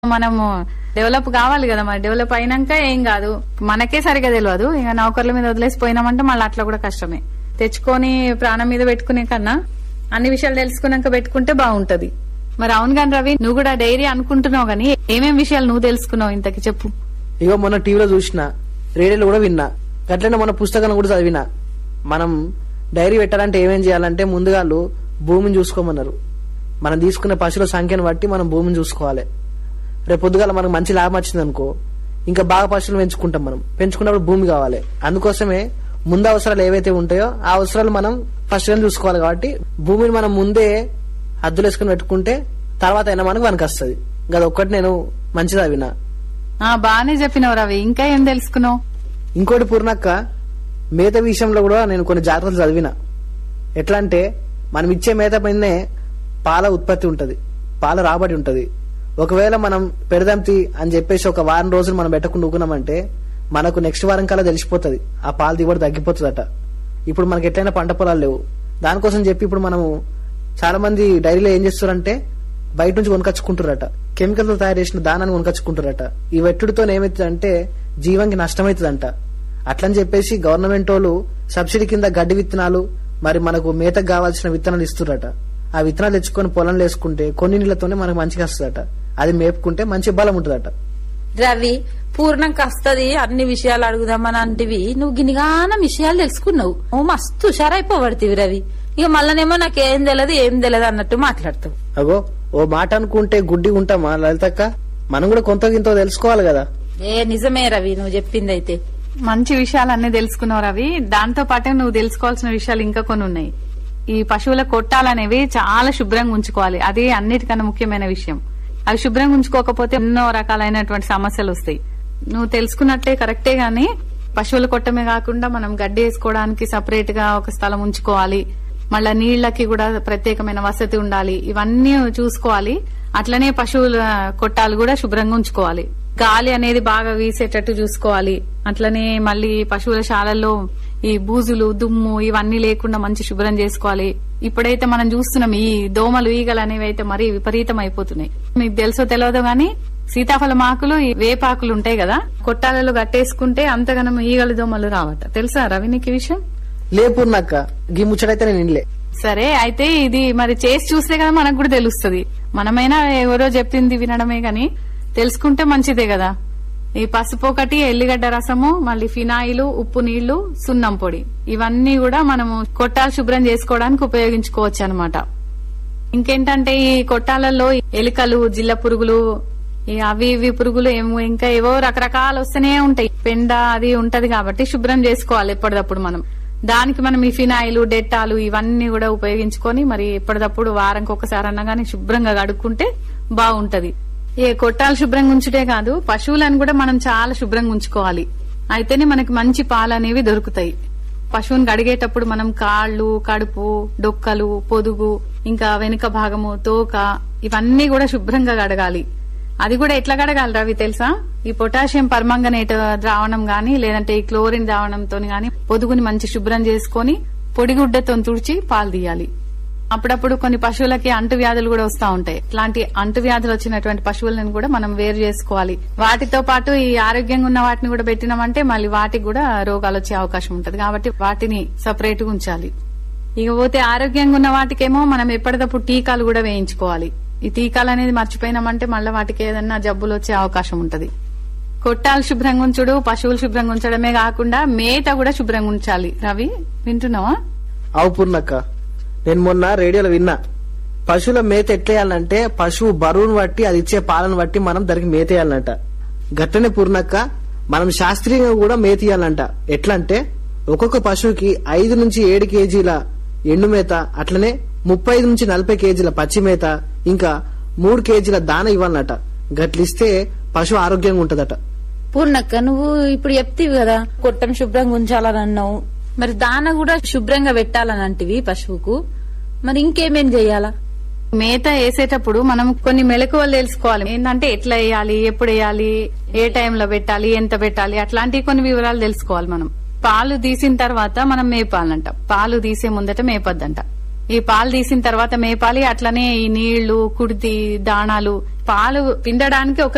మనము డెవలప్ కావాలి కదా మరి డెవలప్ అయినాక ఏం కాదు మనకే సరిగా తెలియదు ఇక నౌకర్ల మీద వదిలేసి పోయినామంటే మళ్ళీ అట్లా కూడా కష్టమే తెచ్చుకొని ప్రాణం మీద పెట్టుకునే కన్నా అన్ని విషయాలు తెలుసుకున్నాక పెట్టుకుంటే బాగుంటది మరి అవును కానీ రవి నువ్వు కూడా డైరీ అనుకుంటున్నావు కానీ ఏమేం విషయాలు నువ్వు తెలుసుకున్నావు ఇంతకి చెప్పు ఇగో మొన్న టీవీలో చూసిన రేడియోలో కూడా విన్నా గట్లనే మన పుస్తకాన్ని కూడా చదివిన మనం డైరీ పెట్టాలంటే ఏమేం చేయాలంటే ముందుగాళ్ళు భూమిని చూసుకోమన్నారు మనం తీసుకునే పశువుల సంఖ్యను బట్టి మనం భూమిని చూసుకోవాలి రేపు పొద్దుగాల మనకు మంచి లాభం వచ్చింది అనుకో ఇంకా బాగా పశువులు పెంచుకుంటాం మనం పెంచుకున్నప్పుడు భూమి కావాలి అందుకోసమే ముందు అవసరాలు ఏవైతే ఉంటాయో ఆ అవసరాలు మనం ఫస్ట్ చూసుకోవాలి కాబట్టి భూమిని మనం ముందే హద్దులు వేసుకుని పెట్టుకుంటే తర్వాత అయినా మనకు మనకు వస్తుంది గది ఒక్కటి నేను మంచిది వినా ఆ బానే చెప్పినావు రవి ఇంకా ఏం తెలుసుకున్నావు ఇంకోటి పూర్ణక్క మేత విషయంలో కూడా నేను కొన్ని జాగ్రత్తలు చదివిన ఎట్లా అంటే మనం ఇచ్చే మేత పైనే పాల ఉత్పత్తి ఉంటది పాల రాబడి ఉంటది ఒకవేళ మనం పెడదాంతి అని చెప్పేసి ఒక వారం రోజులు మనం పెట్టకుండా ఊకున్నామంటే మనకు నెక్స్ట్ వారం కల్లా తెలిసిపోతుంది ఆ పాల దిగుబడి తగ్గిపోతుందట ఇప్పుడు మనకి ఎట్లయినా పంట పొలాలు లేవు దానికోసం చెప్పి ఇప్పుడు మనము చాలా మంది డైరీలో ఏం చేస్తారంటే బయట నుంచి కొనుకొచ్చుకుంటారట కెమికల్ తో తయారు చేసిన దానాన్ని కొనుకొచ్చుకుంటారట ఈ వెట్టుడితో ఏమవుతుందంటే జీవానికి నష్టమవుతుందంట అట్లని చెప్పేసి గవర్నమెంట్ వాళ్ళు సబ్సిడీ కింద గడ్డి విత్తనాలు మరి మనకు మేతకు కావాల్సిన విత్తనాలు ఇస్తురట ఆ విత్తనాలు తెచ్చుకొని పొలంలో వేసుకుంటే కొన్ని నీళ్లతోనే మనకు మంచిగా వస్తుందట అది మేపుకుంటే మంచి బలం ఉంటుందట రవి పూర్ణం కస్తది అన్ని విషయాలు అడుగుదామని అంటివి నువ్వు గినిగాన విషయాలు తెలుసుకున్నావు నువ్వు మస్తు హుషారైపోబడితివి రవి ఇక మళ్ళనేమో నాకేం తెలియదు ఏం తెలియదు అన్నట్టు మాట్లాడుతావు అగో ఓ మాట అనుకుంటే గుడ్డి ఉంటామా లలితక్క మనం కూడా కొంత గింతో తెలుసుకోవాలి కదా ఏ నిజమే రవి నువ్వు చెప్పింది అయితే మంచి విషయాలన్నీ తెలుసుకున్నావు రవి దాంతో పాటే నువ్వు తెలుసుకోవాల్సిన విషయాలు ఇంకా కొన్ని ఉన్నాయి ఈ పశువుల కొట్టాలనేవి చాలా శుభ్రంగా ఉంచుకోవాలి అది అన్నిటికన్నా ముఖ్యమైన విషయం అవి శుభ్రంగా ఉంచుకోకపోతే ఎన్నో రకాలైనటువంటి సమస్యలు వస్తాయి నువ్వు తెలుసుకున్నట్టే కరెక్టే గాని పశువుల కొట్టమే కాకుండా మనం గడ్డి వేసుకోవడానికి సపరేట్ గా ఒక స్థలం ఉంచుకోవాలి మళ్ళా నీళ్లకి కూడా ప్రత్యేకమైన వసతి ఉండాలి ఇవన్నీ చూసుకోవాలి అట్లనే పశువుల కొట్టాలు కూడా శుభ్రంగా ఉంచుకోవాలి గాలి అనేది బాగా వీసేటట్టు చూసుకోవాలి అట్లనే మళ్ళీ పశువుల శాలల్లో ఈ బూజులు దుమ్ము ఇవన్నీ లేకుండా మంచి శుభ్రం చేసుకోవాలి ఇప్పుడైతే మనం చూస్తున్నాం ఈ దోమలు ఈగలు అనేవి అయితే మరీ విపరీతం అయిపోతున్నాయి మీకు తెలుసో తెలియదు గానీ సీతాఫలం ఆకులు ఈ వేపాకులు ఉంటాయి కదా కొట్టాలలో కట్టేసుకుంటే అంతగానం ఈగలు దోమలు రావట తెలుసా రవి నీకు ఈ విషయం లే పూర్ణక్క గీ ముచ్చటైతే నేను ఇన్లే సరే అయితే ఇది మరి చేసి చూస్తే కదా మనకు కూడా తెలుస్తుంది మనమైనా ఎవరో చెప్పింది వినడమే గాని తెలుసుకుంటే మంచిదే కదా ఈ పసుపు ఒకటి ఎల్లిగడ్డ రసము మళ్ళీ ఫినాయిలు ఉప్పు నీళ్లు సున్నం పొడి ఇవన్నీ కూడా మనము కొట్టాలు శుభ్రం చేసుకోవడానికి ఉపయోగించుకోవచ్చు అనమాట ఇంకేంటంటే ఈ కొట్టాలలో ఎలుకలు జిల్ల పురుగులు ఈ అవి ఇవి పురుగులు ఏమో ఇంకా ఏవో రకరకాలు వస్తూనే ఉంటాయి పెండ అది ఉంటది కాబట్టి శుభ్రం చేసుకోవాలి ఎప్పటిదప్పుడు మనం దానికి మనం ఈ ఫినాయిలు డెట్టాలు ఇవన్నీ కూడా ఉపయోగించుకొని మరి ఎప్పటిదప్పుడు వారంకి ఒకసారి అన్నా గానీ శుభ్రంగా కడుక్కుంటే బాగుంటది ఏ కొట్టాలు శుభ్రంగా ఉంచుటే కాదు పశువులను కూడా మనం చాలా శుభ్రంగా ఉంచుకోవాలి అయితేనే మనకి మంచి పాలు అనేవి దొరుకుతాయి పశువుని కడిగేటప్పుడు మనం కాళ్ళు కడుపు డొక్కలు పొదుగు ఇంకా వెనుక భాగము తోక ఇవన్నీ కూడా శుభ్రంగా కడగాలి అది కూడా ఎట్లా కడగాలి రవి తెలుసా ఈ పొటాషియం పర్మంగనేట్ ద్రావణం గాని లేదంటే ఈ క్లోరిన్ ద్రావణంతో గాని పొదుగుని మంచి శుభ్రం చేసుకొని పొడిగుడ్డతో తుడిచి పాలు తీయాలి అప్పుడప్పుడు కొన్ని పశువులకి అంటువ్యాధులు కూడా వస్తా ఉంటాయి ఇట్లాంటి అంటువ్యాధులు వచ్చినటువంటి పశువులను కూడా మనం వేరు చేసుకోవాలి వాటితో పాటు ఈ ఆరోగ్యంగా ఉన్న వాటిని కూడా పెట్టినామంటే మళ్ళీ వాటికి కూడా రోగాలు వచ్చే అవకాశం ఉంటది కాబట్టి వాటిని సపరేట్ గా ఉంచాలి ఇకపోతే ఆరోగ్యంగా ఉన్న వాటికేమో మనం ఎప్పటికప్పుడు టీకాలు కూడా వేయించుకోవాలి ఈ టీకాలు అనేది మర్చిపోయినామంటే మళ్ళీ వాటికి ఏదన్నా జబ్బులు వచ్చే అవకాశం ఉంటది కొట్టాలు శుభ్రంగా ఉంచుడు పశువులు శుభ్రంగా ఉంచడమే కాకుండా మేత కూడా శుభ్రంగా ఉంచాలి రవి వింటున్నావా అవు పూర్ణక్క నేను మొన్న రేడియోలో విన్నా పశువుల మేత ఎట్లేయాలంటే పశువు బరువును బట్టి అది ఇచ్చే పాలను బట్టి మనం దానికి మేత వేయాలంట గట్టనే పూర్ణక్క మనం శాస్త్రీయంగా కూడా మేత ఇయ్యాలంట ఎట్లా అంటే ఒక్కొక్క పశువుకి ఐదు నుంచి ఏడు కేజీల ఎండు మేత అట్లనే ముప్పై ఐదు నుంచి నలభై కేజీల పచ్చి మేత ఇంకా మూడు కేజీల దాన ఇవ్వాలన్నట గట్లిస్తే పశువు ఆరోగ్యంగా ఉంటదట పూర్ణక్క నువ్వు ఇప్పుడు చెప్తివి కదా కొట్టం శుభ్రంగా ఉంచాలని అన్నావు మరి దాన కూడా శుభ్రంగా పెట్టాలని అంటివి పశువుకు మరి ఇంకేమేం చెయ్యాలా మేత వేసేటప్పుడు మనం కొన్ని మెలకువలు తెలుసుకోవాలి ఏంటంటే ఎట్లా వేయాలి ఎప్పుడు వేయాలి ఏ టైంలో పెట్టాలి ఎంత పెట్టాలి అట్లాంటి కొన్ని వివరాలు తెలుసుకోవాలి మనం పాలు తీసిన తర్వాత మనం మేపాలంట పాలు తీసే ముందట మేపొద్దంట ఈ పాలు తీసిన తర్వాత మేపాలి అట్లనే ఈ నీళ్లు కుడితి దాణాలు పాలు పిండడానికి ఒక